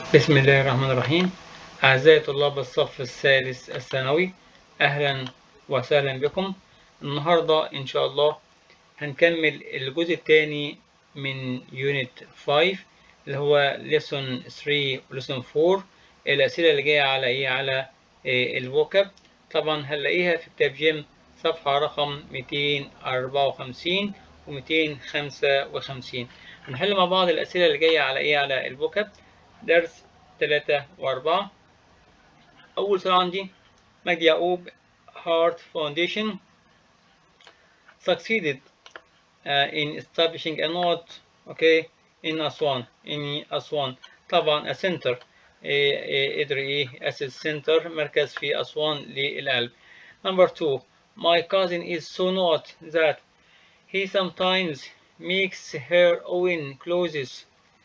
بسم الله الرحمن الرحيم أعزائي طلاب الصف الثالث الثانوي أهلا وسهلا بكم النهاردة إن شاء الله هنكمل الجزء الثاني من يونت 5 اللي هو ليسون 3 وليسون 4 الأسئلة اللي جاية على إيه على إيه الوكب طبعا هنلاقيها في كتاب جيم صفحة رقم 254 و 255 هنحل مع بعض الأسئلة اللي جاية على إيه على الوكب درس ثلاثة وأربعة أول سؤال عندي مجدي يعقوب Heart Foundation succeeded uh, in establishing a node okay in Aswan in Aswan طبعا a center قدر إيه أسس center مركز في أسوان للقلب number two my cousin is so not that he sometimes makes her own clothes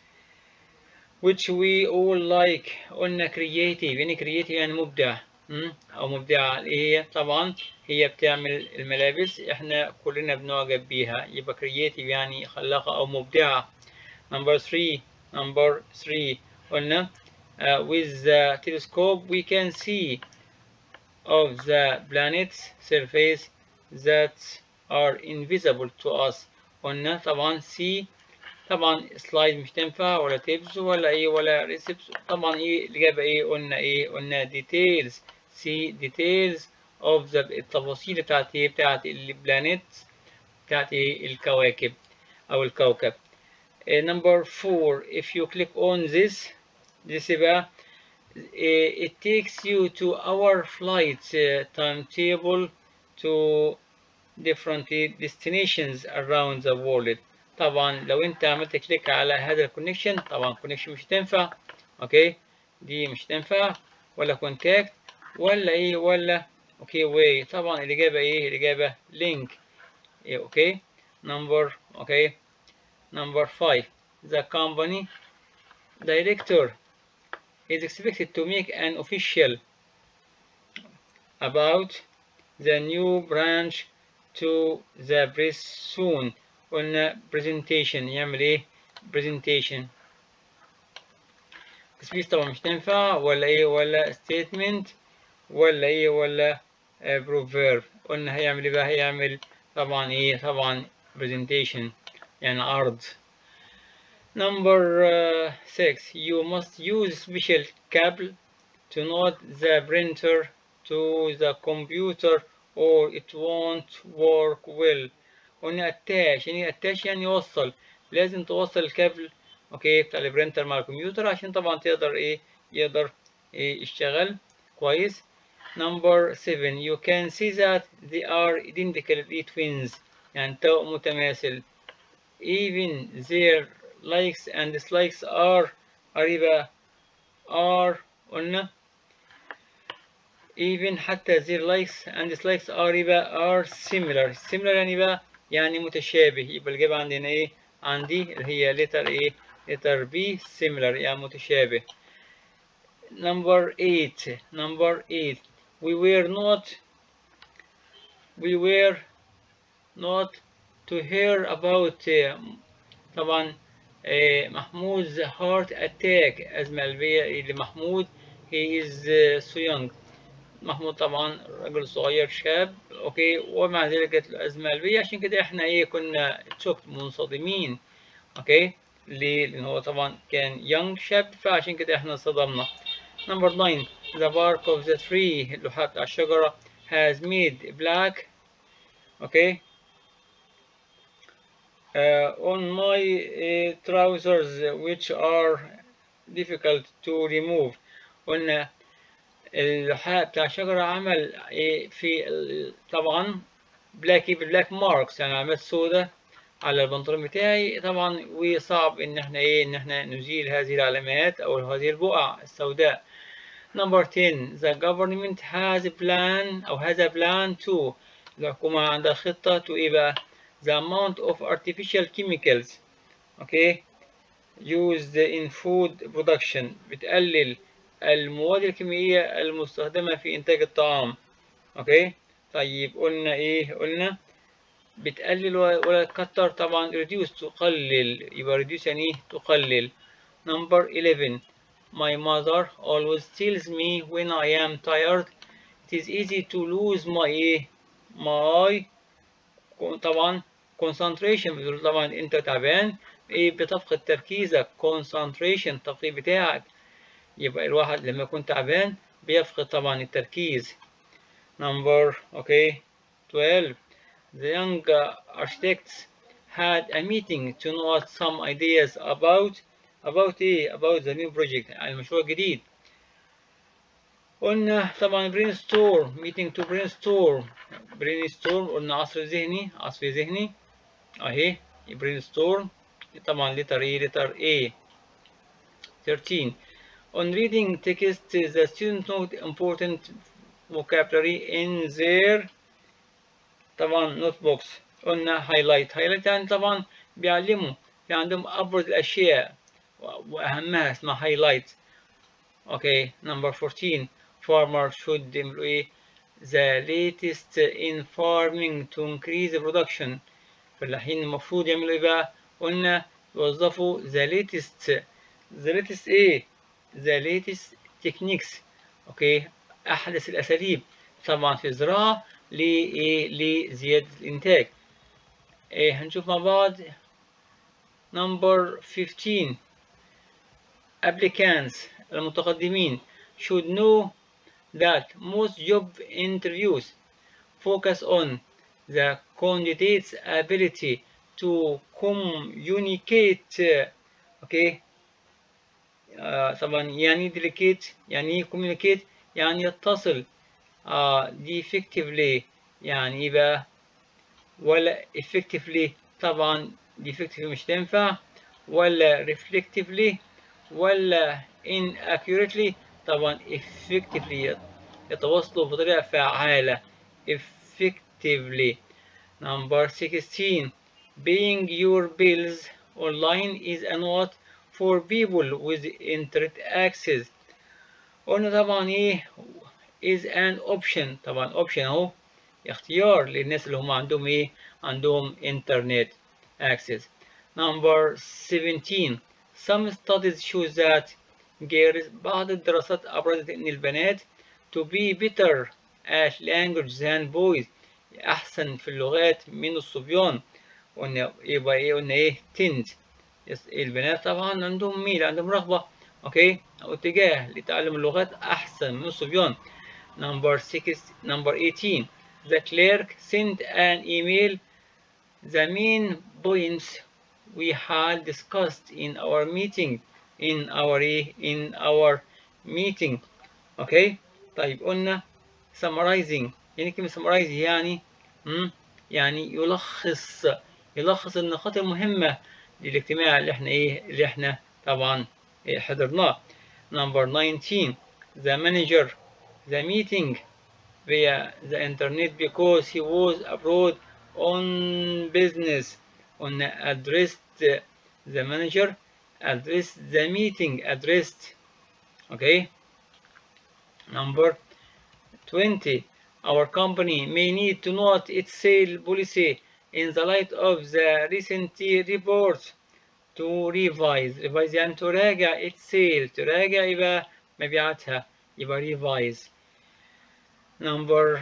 which we all like قلنا creative يعني creative يعني مبدع أو مبدعة هي طبعا هي بتعمل الملابس إحنا كلنا بنعجب بيها يبقى creative يعني خلاقة أو مبدعة number three number three قلنا uh, with the telescope we can see of the planet's surface that are invisible to us قلنا طبعا see طبعا سلايد مش تنفع ولا تيبس ولا ايه ولا ريسبس طبعا ايه الاجابه ايه قلنا ايه قلنا ديتيلز سي ديتيلز اوف ذا التفاصيل بتاعت ايه بتاعت البلانيت بتاعت ايه الكواكب او الكوكب نمبر 4 if you click on this this بقى it takes you to our flight timetable to different destinations around the world طبعا لو انت عملت كليك على هذا الكونكشن طبعا كونكشن مش هتنفع اوكي دي مش هتنفع ولا كونتاكت ولا ايه ولا اوكي واي طبعا الاجابه ايه الاجابه لينك إيه اوكي نمبر اوكي نمبر 5 the company director is expected to make an official about the new branch to the press soon قلنا presentation يعمل ايه presentation سبيس طبعا مش تنفع ولا ايه ولا statement ولا ايه ولا proverb قلنا هيعمل ايه بقى هيعمل طبعا ايه طبعا presentation يعني عرض number 6 uh, you must use special cable to not the printer to the computer or it won't work well قلنا اتاش يعني اتاش يعني يوصل لازم توصل الكابل اوكي بتاع البرينتر مع الكمبيوتر عشان طبعا تقدر ايه يقدر ايه يشتغل كويس number 7 you can see that they are identical twins يعني توأم متماثل even their likes and dislikes are قريبة are قلنا even حتى their likes and dislikes are يبقى are similar similar يعني بقى يعني متشابه يبقى الإجابة عندنا إيه؟ عندي اللي هي letter إيه؟ letter B similar يعني متشابه. Number 8 number 8 we were not we were not to hear about uh, طبعا uh, محمود's heart attack أزمة قلبية لمحمود he is uh, so young محمود طبعا رجل صغير شاب اوكي ومع ذلك جات له ازمه قلبيه عشان كده احنا ايه كنا تشوكت منصدمين اوكي ليه لان هو طبعا كان يونج شاب فعشان كده احنا صدمنا نمبر 9 the bark of the tree اللوحة بتاع الشجرة has made black اوكي uh, on my uh, trousers which are difficult to remove قلنا اللوحات بتاع الشجرة عمل إيه في طبعا بلاك بلاك ماركس يعني علامات سوداء على البنطلون بتاعي طبعا وصعب ان احنا ايه ان احنا نزيل هذه العلامات او هذه البقع السوداء number 10 the government has a plan او has a plan to الحكومة عندها خطة to ايه بقى the amount of artificial chemicals okay used in food production بتقلل المواد الكيميائية المستخدمة في إنتاج الطعام أوكي طيب قلنا إيه قلنا بتقلل ولا تكتر طبعا reduce تقلل يبقى reduce يعني إيه تقلل number 11 my mother always tells me when I am tired it is easy to lose my إيه my طبعا concentration بتقول طبعا أنت تعبان إيه بتفقد تركيزك concentration التفقيد بتاعك يبقى الواحد لما يكون تعبان بيفقد طبعا التركيز number okay 12 the young architects had a meeting to note some ideas about about ايه about the new project يعني المشروع الجديد قلنا طبعا brainstorm meeting to brainstorm brainstorm قلنا عصف ذهني عصف ذهني اهي brainstorm طبعا letter A letter A 13 on reading text the student note important vocabulary in their طبعا notebooks قلنا highlight highlight يعني طبعا بيعلموا في عندهم أبرز الأشياء وأهمها اسمها highlight okay number 14 farmers should يعملوا إيه the latest in farming to increase the production فالحين المفروض يعملوا إيه بقى قلنا يوظفوا the latest the latest إيه the latest techniques okay أحدث الأساليب طبعا في الزراعة لإيه لزيادة الإنتاج إيه هنشوف مع بعض number 15 applicants المتقدمين should know that most job interviews focus on the candidate's ability to communicate okay آه طبعا يعني delegate يعني communicate يعني يتصل آه دي effectively يعني يبقى ولا effectively طبعا دي effectively مش تنفع ولا reflectively ولا inaccurately طبعا effectively يتواصلوا بطريقة فعالة effectively number 16 paying your bills online is a not for people with internet access قلنا طبعا ايه is an option طبعا option اهو اختيار للناس اللي هم عندهم ايه عندهم internet access number 17 some studies show that girls بعض الدراسات أبرزت إن البنات to be better at language than boys أحسن في اللغات من الصبيان قلنا يبقى إيه قلنا إيه tend البنات طبعا عندهم ميل عندهم رغبة أوكي أو اتجاه لتعلم اللغات أحسن من الصبيان number 6 number 18 the clerk sent an email the main points we had discussed in our meeting in our in our meeting okay طيب قلنا summarizing يعني كلمة summarize يعني م? يعني يلخص يلخص النقاط المهمة للاجتماع اللي احنا ايه اللي احنا طبعا إيه حضرناه number 19 the manager the meeting via the internet because he was abroad on business on addressed the manager addressed the meeting addressed okay number 20 our company may need to note its sale policy in the light of the recent reports to revise revise يعني تراجع its sale تراجع يبقى مبيعاتها يبقى revise number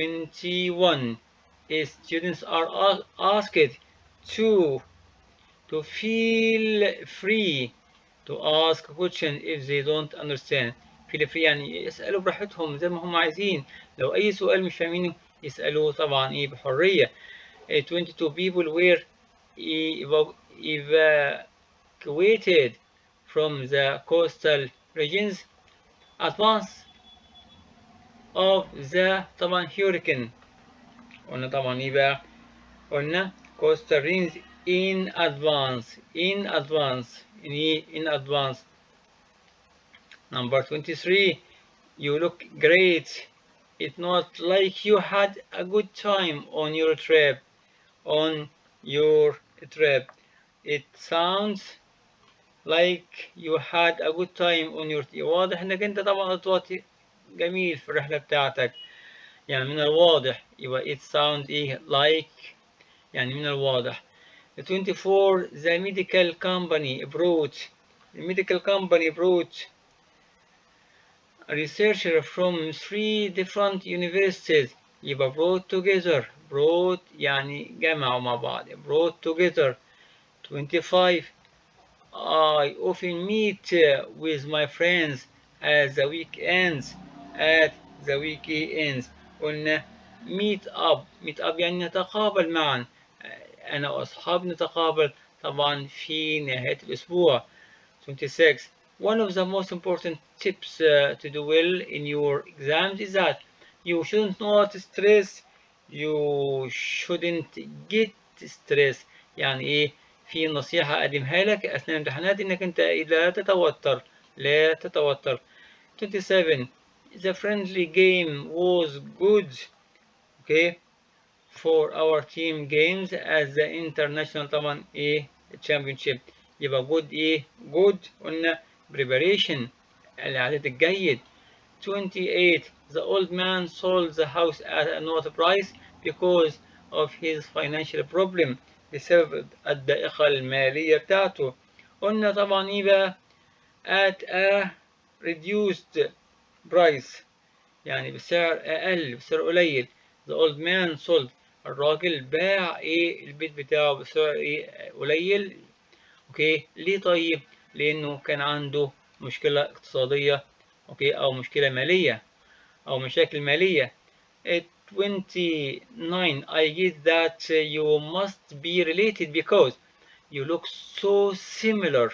21 students are asked to to feel free to ask a question if they don't understand feel free يعني يسألوا براحتهم زي ما هم عايزين لو أي سؤال مش فاهمينه يسألوه طبعا إيه بحرية 22 people were evacuated from the coastal regions advance of the طبعا hurricane قلنا طبعا ايه بقى قلنا coastal regions in advance in advance in, in advance number 23 you look great it's not like you had a good time on your trip on your trip it sounds like you had a good time on your واضح انك انت طبعا قضيت جميل في الرحلة بتاعتك يعني من الواضح يبقى it sound ايه like يعني من الواضح 24 the medical company brought the medical company brought researcher from three different universities يبقى brought together brought يعني جمعوا مع بعض brought together 25 I often meet with my friends at the weekends at the weekends قلنا meet up meet up يعني نتقابل معا أنا وأصحابي نتقابل طبعا في نهاية الأسبوع 26 One of the most important tips uh, to do well in your exams is that you shouldn't not stress you shouldn't get stress يعني ايه في نصيحة أقدمها لك أثناء الامتحانات إنك أنت لا تتوتر لا تتوتر 27 The friendly game was good okay for our team games as the international طبعا ايه championship يبقى good ايه good قلنا preparation الإعداد الجيد 28 The old man sold the house at a not price because of his financial problem بسبب الضائقة المالية بتاعته قلنا طبعا ايه بقى at a reduced price يعني بسعر أقل بسعر قليل the old man sold الراجل باع ايه البيت بتاعه بسعر ايه قليل اوكي ليه طيب لانه كان عنده مشكلة اقتصادية اوكي او مشكلة مالية او مشاكل مالية 29 I get that you must be related because you look so similar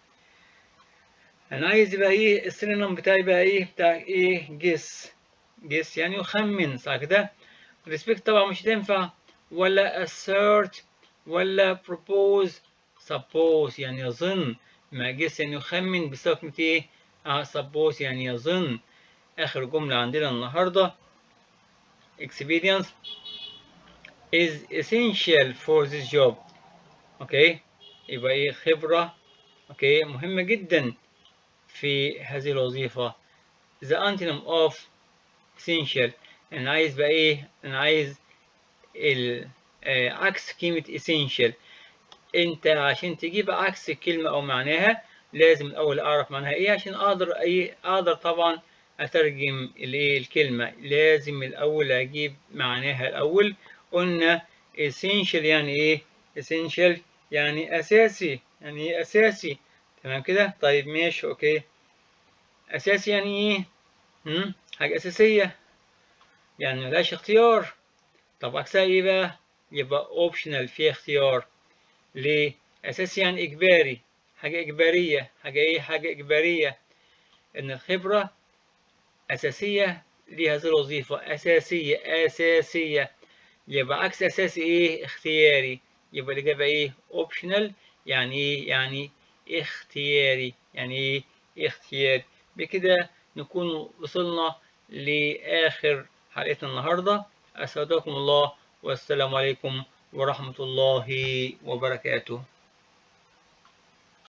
انا عايز يبقى ايه السينونيم بتاعي بقى ايه بتاع ايه guess guess يعني يخمن صح كده respect طبعا مش هتنفع ولا assert ولا propose suppose يعني يظن مع guess يعني يخمن بسبب كلمة ايه اه suppose يعني يظن اخر جملة عندنا النهاردة experience is essential for this job اوكي يبقى ايه خبرة اوكي مهمة جدا في هذه الوظيفة the antonym of essential انا عايز بقى ايه انا عايز ال آه عكس كلمة essential انت عشان تجيب عكس الكلمة او معناها لازم الاول اعرف معناها ايه عشان اقدر ايه اقدر طبعا اترجم الايه الكلمة لازم الاول اجيب معناها الاول قلنا essential يعني ايه essential يعني اساسي يعني ايه اساسي تمام كده طيب ماشي اوكي اساسي يعني ايه هم؟ حاجة اساسية يعني ملهاش اختيار طب عكسها ايه بقى يبقى اوبشنال فيها اختيار ليه اساسي يعني اجباري حاجة اجبارية حاجة ايه حاجة اجبارية ان الخبرة اساسية لهذه الوظيفة اساسية اساسية يبقى عكس اساسي ايه اختياري يبقى الاجابة ايه اوبشنال يعني ايه يعني اختياري يعني ايه اختياري بكده نكون وصلنا لآخر حلقتنا النهاردة أسعدكم الله والسلام عليكم ورحمة الله وبركاته